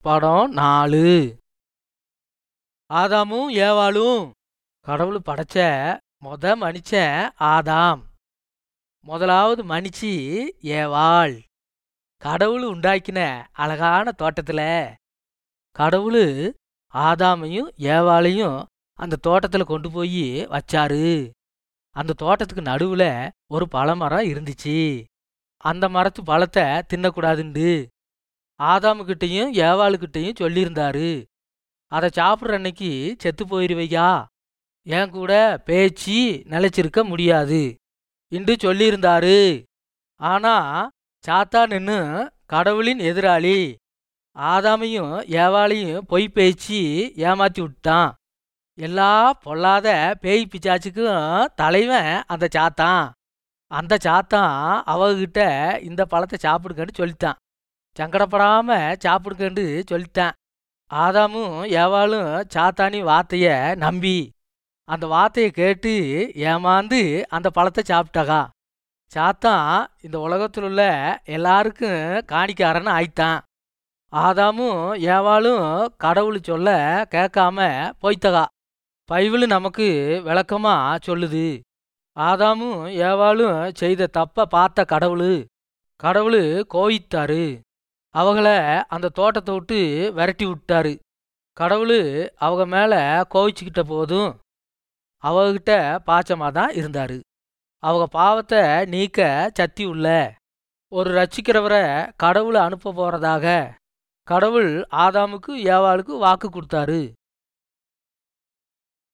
படம் நாலு ஆதாமும் ஏவாளும் கடவுள் படைச்ச மொத மனுஷன் ஆதாம் முதலாவது மனுஷி ஏவாள் கடவுள் உண்டாக்கின அழகான தோட்டத்துல கடவுள் ஆதாமையும் ஏவாளையும் அந்த தோட்டத்துல கொண்டு போய் வச்சாரு அந்த தோட்டத்துக்கு நடுவுல ஒரு பழமரம் இருந்துச்சு அந்த மரத்து பழத்தை தின்னக்கூடாதுண்டு ஆதாமுக்கிட்டையும் ஏவாளுக்கிட்டையும் சொல்லியிருந்தாரு அதை சாப்பிட்ற அன்னைக்கு செத்து போயிருவையா என் கூட பேச்சு நிலைச்சிருக்க முடியாது என்று சொல்லியிருந்தாரு ஆனா சாத்தா நின்னு கடவுளின் எதிராளி ஆதாமையும் ஏவாளையும் பொய் பேச்சு ஏமாத்தி விட்டான் எல்லா பொல்லாத பேய் பிச்சாச்சுக்கும் தலைவன் அந்த சாத்தான் அந்த சாத்தான் அவகிட்ட இந்த பழத்தை சாப்பிடுங்கன்னு சொல்லிட்டான் சங்கடப்படாம சாப்பிடுங்கன்னு சொல்லிட்டான் ஆதாமும் ஏவாளும் சாத்தானி வார்த்தைய நம்பி அந்த வார்த்தையை கேட்டு ஏமாந்து அந்த பழத்தை சாப்பிட்டாகா சாத்தான் இந்த உலகத்தில் உள்ள எல்லாருக்கும் காணிக்காரன்னு ஆயிட்டான் ஆதாமும் ஏவாளும் கடவுள் சொல்ல கேட்காம போய்த்தகா பைபிள் நமக்கு விளக்கமா சொல்லுது ஆதாமும் ஏவாளும் செய்த தப்ப பார்த்த கடவுள் கடவுள் கோவித்தாரு அவங்கள அந்த தோட்டத்தை விட்டு விரட்டி விட்டாரு கடவுள் அவங்க மேலே கோவிச்சுக்கிட்ட போதும் அவகிட்ட பாச்சமாக தான் இருந்தார் அவங்க பாவத்தை நீக்க சக்தி உள்ள ஒரு ரட்சிக்கிறவரை கடவுளை அனுப்ப போறதாக கடவுள் ஆதாமுக்கு ஏவாளுக்கு வாக்கு கொடுத்தாரு